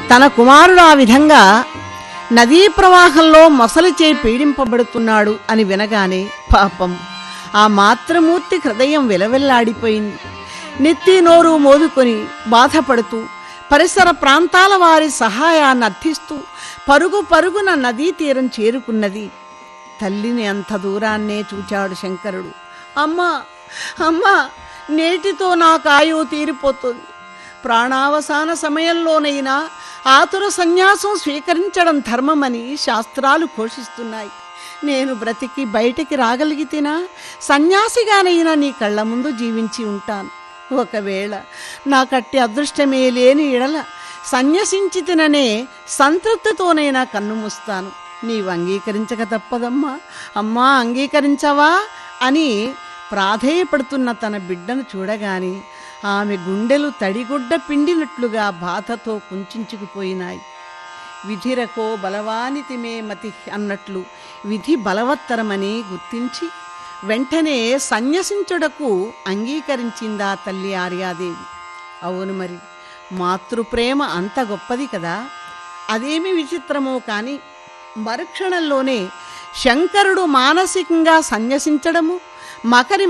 తన కుమారుడు ఆ విధంగా నదీ ప్రవాహంలో మొసలిచే పీడింపబడుతున్నాడు అని వినగానే పాపం ఆ మాతృమూర్తి హృదయం విలవిల్లాడిపోయింది నెత్తి నోరు మోదుకొని బాధపడుతూ పరిసర ప్రాంతాల వారి సహాయాన్ని అర్థిస్తూ పరుగు పరుగున నదీ తీరం చేరుకున్నది తల్లిని అంత దూరాన్నే చూచాడు శంకరుడు అమ్మా అమ్మా నేటితో నా కాయువు తీరిపోతుంది ప్రాణావసాన సమయంలోనైనా ఆతుర సన్యాసం స్వీకరించడం ధర్మమని శాస్త్రాలు ఘోషిస్తున్నాయి నేను బ్రతికి బయటికి రాగలిగితేనా సన్యాసిగానైనా నీ కళ్ళ ముందు జీవించి ఉంటాను ఒకవేళ నాకట్టి అదృష్టమే లేని ఎడల సన్యసించితిననే సంతృప్తితోనైనా కన్ను మూస్తాను నీవు అంగీకరించక తప్పదమ్మా అమ్మా అంగీకరించవా అని ప్రాధేయపడుతున్న తన బిడ్డను చూడగాని ఆమె గుండెలు తడిగుడ్డ పిండినట్లుగా బాధతో కుంచుకుపోయినాయి విధిరకో బలవానితి మే మతి అన్నట్లు విధి బలవత్తరమని గుర్తించి వెంటనే సన్యసించుటకు అంగీకరించిందా తల్లి ఆర్యాదేవి అవును మరి మాతృప్రేమ అంత గొప్పది కదా అదేమి విచిత్రమో కానీ మరుక్షణంలోనే శంకరుడు మానసికంగా సన్యసించడము మకరి